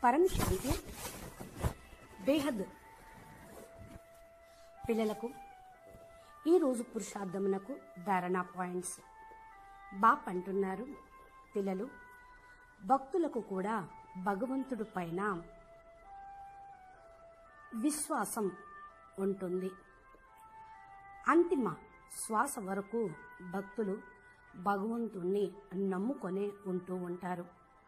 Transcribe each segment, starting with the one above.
పరం శాంతి బేహద్ పిల్లలకు ఈరోజు పురుషార్థమునకు ధారణా పాయింట్స్ బాప్ అంటున్నారు పిల్లలు భక్తులకు కూడా భగవంతుడి పైన విశ్వాసం ఉంటుంది అంతిమ శ్వాస వరకు భక్తులు భగవంతుణ్ణి నమ్ముకొనే ఉంటూ ఉంటారు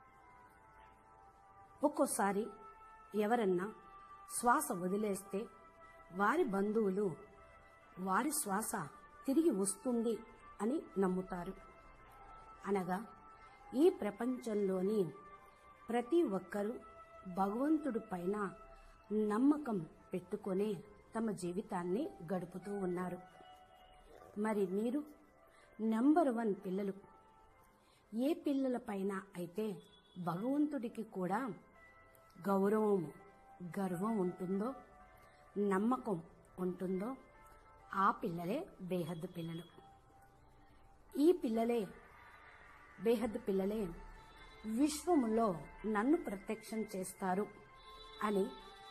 ఒక్కోసారి ఎవరన్నా శ్వాస వదిలేస్తే వారి బంధువులు వారి శ్వాస తిరిగి వస్తుంది అని నమ్ముతారు అనగా ఈ ప్రపంచంలోని ప్రతి ఒక్కరూ భగవంతుడి పైన నమ్మకం పెట్టుకొనే తమ జీవితాన్ని గడుపుతూ ఉన్నారు మరి మీరు నెంబర్ వన్ పిల్లలు ఏ పిల్లలపైన అయితే భగవంతుడికి కూడా గౌరవం గర్వం ఉంటుందో నమ్మకం ఉంటుందో ఆ పిల్లలే బేహద్దు పిల్లలు ఈ పిల్లలే బేహద్దు పిల్లలే విశ్వములో నన్ను ప్రత్యక్షం చేస్తారు అని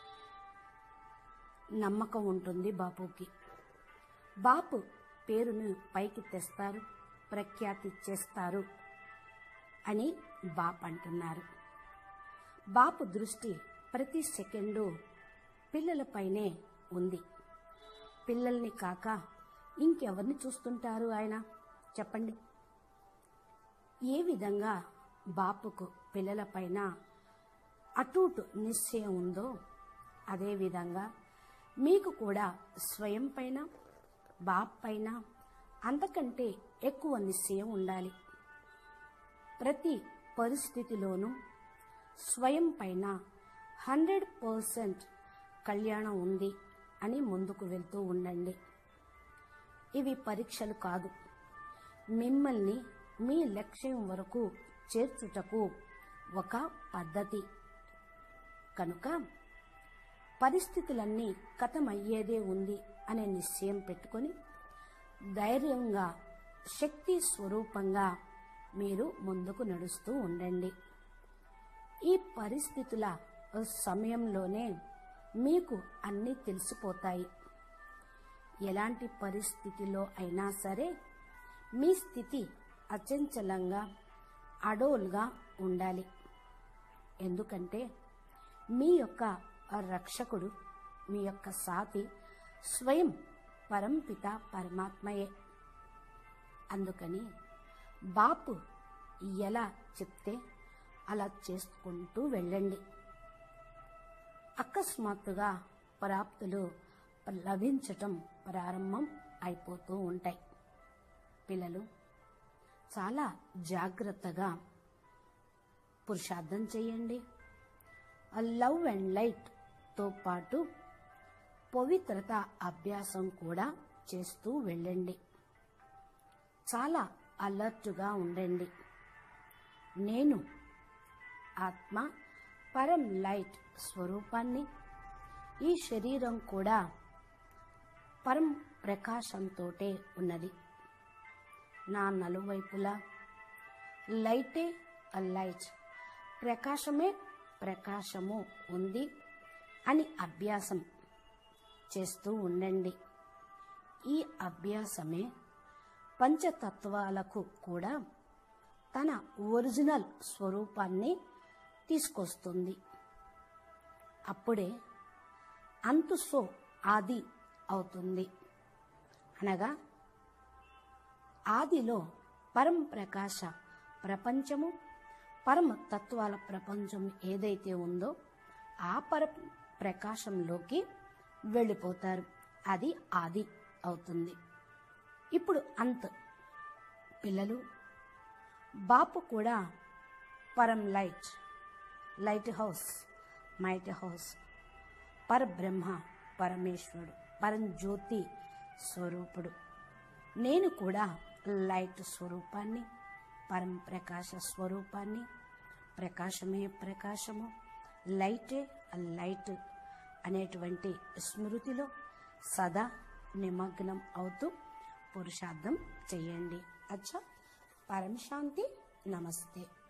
నమ్మకం ఉంటుంది బాపుకి బాపు పేరును పైకి తెస్తారు ప్రఖ్యాతి చేస్తారు అని బాప్ అంటున్నారు బాపు దృష్టి ప్రతి సెకండు పిల్లలపైనే ఉంది పిల్లల్ని కాక ఇంకెవరిని చూస్తుంటారు ఆయన చెప్పండి ఏ విధంగా బాపుకు పిల్లలపైన అటూటు నిశ్చయం ఉందో అదేవిధంగా మీకు కూడా స్వయం పైన బాప్ పైన అంతకంటే ఎక్కువ నిశ్చయం ఉండాలి ప్రతి పరిస్థితిలోనూ స్వయం పైన హండ్రెడ్ పర్సెంట్ కళ్యాణం ఉంది అని ముందుకు వెళ్తూ ఉండండి ఇవి పరీక్షలు కాదు మిమ్మల్ని మీ లక్ష్యం వరకు చేర్చుటకు ఒక పద్ధతి కనుక పరిస్థితులన్నీ కథమయ్యేదే ఉంది అనే నిశ్చయం పెట్టుకొని ధైర్యంగా శక్తి స్వరూపంగా మీరు ముందుకు నడుస్తూ ఉండండి ఈ పరిస్థితుల సమయంలోనే మీకు అన్నీ తెలిసిపోతాయి ఎలాంటి పరిస్థితిలో అయినా సరే మీ స్థితి అచంచలంగా అడోల్గా ఉండాలి ఎందుకంటే మీ యొక్క రక్షకుడు మీ యొక్క సాతి స్వయం పరంపిత పరమాత్మయే అందుకని బాపు ఎలా చెప్తే అలా చేసుకుంటూ వెళ్ళండి అకస్మాత్తుగా ప్రాప్తులు లభించటం ప్రారంభం అయిపోతూ ఉంటాయి పిల్లలు చాలా జాగ్రత్తగా పురుషార్థం చేయండి లవ్ అండ్ లైట్తో పాటు పవిత్రత అభ్యాసం కూడా చేస్తూ వెళ్ళండి చాలా అలర్ట్గా ఉండండి నేను ఆత్మ పరం లైట్ స్వరూపాన్ని ఈ శరీరం కూడా పరం ప్రకాశంతోటే ఉన్నది నా నలువైపులా లైటే ఆ లైట్ ప్రకాశమే ప్రకాశము ఉంది అని అభ్యాసం చేస్తూ ఉండండి ఈ అభ్యాసమే పంచతత్వాలకు కూడా తన ఒరిజినల్ స్వరూపాన్ని తీసుకొస్తుంది అప్పుడే అంతు సో ఆది అవుతుంది అనగా ఆదిలో పరం ప్రకాశ ప్రపంచము పరమ తత్వాల ప్రపంచం ఏదైతే ఉందో ఆ పర ప్రకాశంలోకి వెళ్ళిపోతారు అది ఆది అవుతుంది ఇప్పుడు అంత్ పిల్లలు బాపు కూడా పరం light light house might house పరబ్రహ్మ పరమేశ్వరుడు పరం జ్యోతి స్వరూపుడు నేను కూడా లైట్ స్వరూపాన్ని పరం ప్రకాశ స్వరూపాన్ని ప్రకాశమే ప్రకాశము లైటే లైట్ అనేటువంటి స్మృతిలో సదా నిమగ్నం అవుతూ పురుషార్థం చేయండి అచ్చా పరం శాంతి నమస్తే